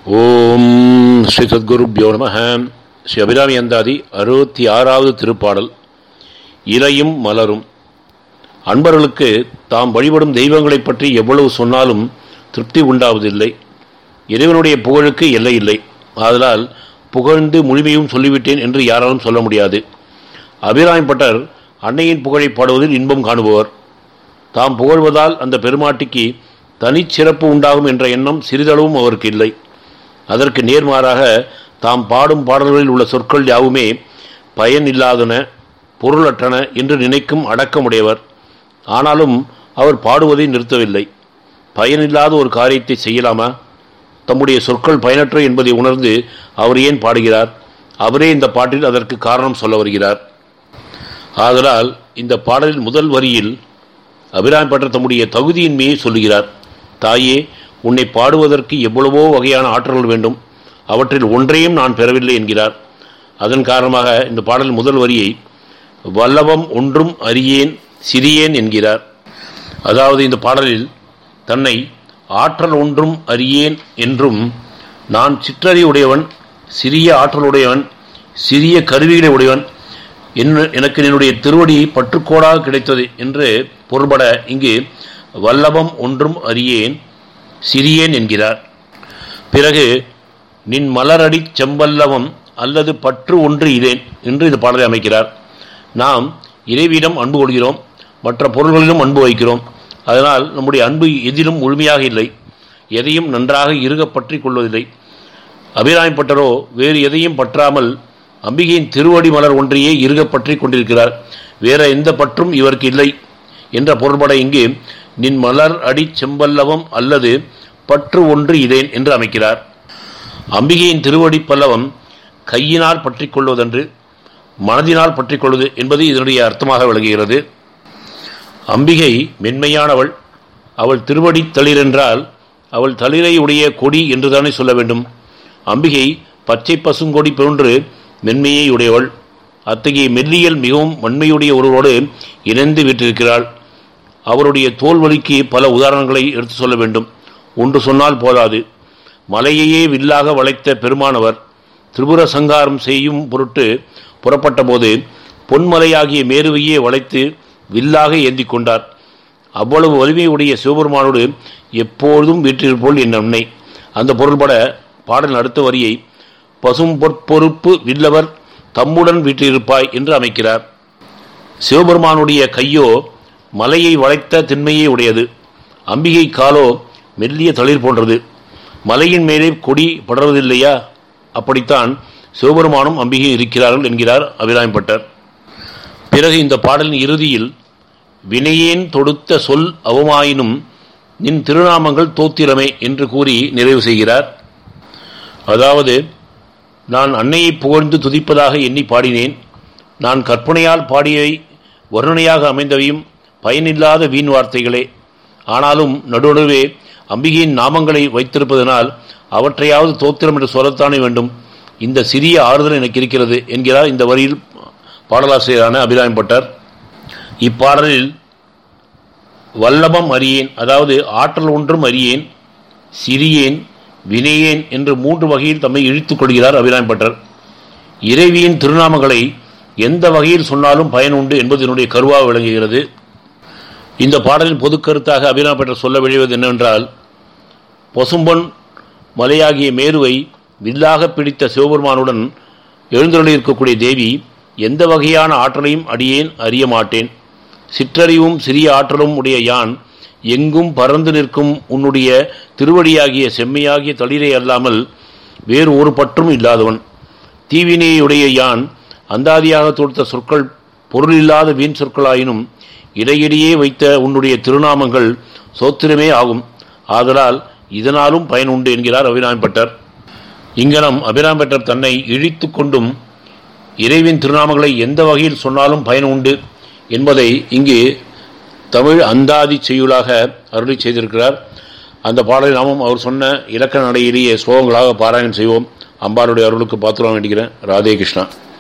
ஓம் ஸ்ரீ சத்குருப்யோ நம ஸ்ரீ அபிராமி அந்தாதி அறுபத்தி ஆறாவது திருப்பாடல் இலையும் மலரும் அன்பர்களுக்கு தாம் வழிபடும் தெய்வங்களைப் பற்றி எவ்வளவு சொன்னாலும் திருப்தி உண்டாவதில்லை இறைவனுடைய புகழுக்கு எல்லை இல்லை ஆதலால் புகழ்ந்து முழுமையும் சொல்லிவிட்டேன் என்று யாராலும் சொல்ல முடியாது அபிராமிப்பட்டர் அன்னையின் புகழை பாடுவதில் இன்பம் காணுபவர் தாம் புகழ்வதால் அந்த பெருமாட்டிக்கு தனிச்சிறப்பு உண்டாகும் என்ற எண்ணம் சிறிதளவும் அவருக்கு இல்லை அதற்கு நேர்மாறாக தாம் பாடும் பாடல்களில் உள்ள சொற்கள் யாவுமே பயன் இல்லாதன பொருளற்றன என்று நினைக்கும் அடக்கமுடையவர் ஆனாலும் அவர் பாடுவதை நிறுத்தவில்லை பயனில்லாத ஒரு காரியத்தை செய்யலாமா தம்முடைய சொற்கள் பயனற்ற என்பதை உணர்ந்து அவர் ஏன் பாடுகிறார் அவரே இந்த பாட்டில் அதற்கு காரணம் சொல்ல வருகிறார் ஆதலால் இந்த பாடலின் முதல் வரியில் அபிராமி பற்ற தம்முடைய தகுதியின்மையை சொல்லுகிறார் தாயே உன்னை பாடுவதற்கு எவ்வளவோ வகையான ஆற்றல்கள் வேண்டும் அவற்றில் ஒன்றையும் நான் பெறவில்லை என்கிறார் அதன் காரணமாக இந்த பாடல் முதல் வரியை வல்லவம் ஒன்றும் அறியேன் சிறியேன் என்கிறார் அதாவது இந்த பாடலில் தன்னை ஆற்றல் ஒன்றும் அறியேன் என்றும் நான் சிற்றறி உடையவன் சிறிய ஆற்றலுடையவன் சிறிய கருவிகளை உடையவன் என்ன எனக்கு என்னுடைய திருவடி பற்றுக்கோடாக கிடைத்தது என்று பொருள்பட இங்கு வல்லபம் ஒன்றும் அறியேன் சிறியேன் என்கிறார் பிறகு நின் மலரடி செம்பல்லவம் அல்லது பற்று ஒன்று இதேன் என்று இந்த பாடலை அமைக்கிறார் நாம் இறைவியிடம் அன்பு கொள்கிறோம் மற்ற பொருள்களிலும் அன்பு வைக்கிறோம் அதனால் நம்முடைய அன்பு எதிலும் முழுமையாக இல்லை எதையும் நன்றாக இறுக பற்றி கொள்வதில்லை அபிராமிப்பட்டரோ வேறு எதையும் பற்றாமல் அம்பிகையின் திருவடி மலர் ஒன்றையே இறுக பற்றி கொண்டிருக்கிறார் வேற எந்த பற்றும் இவருக்கு இல்லை என்ற பொருள்பட இங்கு நின் மலர் அடி செம்பல்லவம் அல்லது பற்று ஒன்று இதேன் என்று அமைக்கிறார் அம்பிகையின் திருவடி பல்லவம் கையினால் பற்றி கொள்வதென்று மனதினால் பற்றி கொள்வது என்பது இதனுடைய அர்த்தமாக விளங்குகிறது அம்பிகை மென்மையானவள் அவள் திருவடி தளிர் என்றால் அவள் தளிரை உடைய கொடி என்றுதானே சொல்ல வேண்டும் அம்பிகை பச்சை பசுங்கொடி போன்று மென்மையை உடையவள் அத்தகைய மெல்லியல் மிகவும் வன்மையுடைய ஒருவரோடு இணைந்து விட்டிருக்கிறாள் அவருடைய தோல் வலிக்கு பல உதாரணங்களை எடுத்து சொல்ல வேண்டும் ஒன்று சொன்னால் போதாது மலையையே வில்லாக வளைத்த பெருமானவர் திரிபுர சங்காரம் செய்யும் பொருட்டு புறப்பட்ட போது பொன்மலையாகிய மேருவையே வளைத்து வில்லாக ஏந்தி கொண்டார் அவ்வளவு வலிமையுடைய சிவபெருமானோடு எப்பொழுதும் வீற்றிருப்போல் என் அன்னை அந்த பொருள்பட பாடல் அடுத்த வரியை பசும் பொற்பொறுப்பு வில்லவர் தம்முடன் வீற்றிருப்பாய் என்று அமைக்கிறார் சிவபெருமானுடைய கையோ மலையை வளைத்த திண்மையே உடையது அம்பிகை காலோ மெல்லிய தளிர் போன்றது மலையின் மேலே கொடி படர்வதில்லையா அப்படித்தான் சிவபெருமானும் அம்பிகை இருக்கிறார்கள் என்கிறார் அபிராமிப்பட்டர் பிறகு இந்த பாடலின் இறுதியில் வினையேன் தொடுத்த சொல் அவமாயினும் நின் திருநாமங்கள் தோத்திரமே என்று கூறி நிறைவு செய்கிறார் அதாவது நான் அன்னையை புகழ்ந்து துதிப்பதாக எண்ணி பாடினேன் நான் கற்பனையால் பாடியவை வர்ணனையாக அமைந்தவையும் பயனில்லாத வீண் வார்த்தைகளே ஆனாலும் நடுநடுவே அம்பிகையின் நாமங்களை வைத்திருப்பதனால் அவற்றையாவது தோத்திரம் என்று சொல்லத்தானே வேண்டும் இந்த சிறிய ஆறுதல் எனக்கு இருக்கிறது என்கிறார் இந்த வரியில் பாடலாசிரியரான அபிராமிப்பட்டர் இப்பாடலில் வல்லபம் அறியேன் அதாவது ஆற்றல் ஒன்றும் அறியேன் சிறியேன் வினையேன் என்று மூன்று வகையில் தம்மை இழித்துக் கொள்கிறார் அபிராமிப்பட்டர் இறைவியின் திருநாமங்களை எந்த வகையில் சொன்னாலும் பயன் உண்டு என்பதனுடைய கருவாக விளங்குகிறது இந்த பாடலின் பொது கருத்தாக அபிராமிப்பட்டர் சொல்ல விழைவது என்னவென்றால் பசும்பொன் மலையாகிய மேருவை வில்லாக பிடித்த சிவபெருமானுடன் எழுந்தருளியிருக்கக்கூடிய தேவி எந்த வகையான ஆற்றலையும் அடியேன் அறிய மாட்டேன் சிற்றறிவும் சிறிய ஆற்றலும் உடைய யான் எங்கும் பறந்து நிற்கும் உன்னுடைய திருவடியாகிய செம்மையாகிய தளிரை அல்லாமல் வேறு ஒரு பற்றும் இல்லாதவன் தீவினையுடைய யான் அந்தாதியாக தொடுத்த சொற்கள் பொருள் இல்லாத வீண் சொற்களாயினும் இடையிடையே வைத்த உன்னுடைய திருநாமங்கள் சோத்திரமே ஆகும் ஆதலால் இதனாலும் பயன் உண்டு என்கிறார் அபிராம்பட்டர் இங்கனம் அபிராம்பட்டர் தன்னை இழித்து கொண்டும் இறைவின் திருநாமங்களை எந்த வகையில் சொன்னாலும் பயன் உண்டு என்பதை இங்கு தமிழ் அந்தாதி செய்யுளாக அருளி செய்திருக்கிறார் அந்த பாடலை நாமும் அவர் சொன்ன இலக்கண நடையிலேயே ஸ்லோகங்களாக பாராயணம் செய்வோம் அம்பாளுடைய அருளுக்கு பாத்திரம் வேண்டிக்கிறேன் ராதே கிருஷ்ணா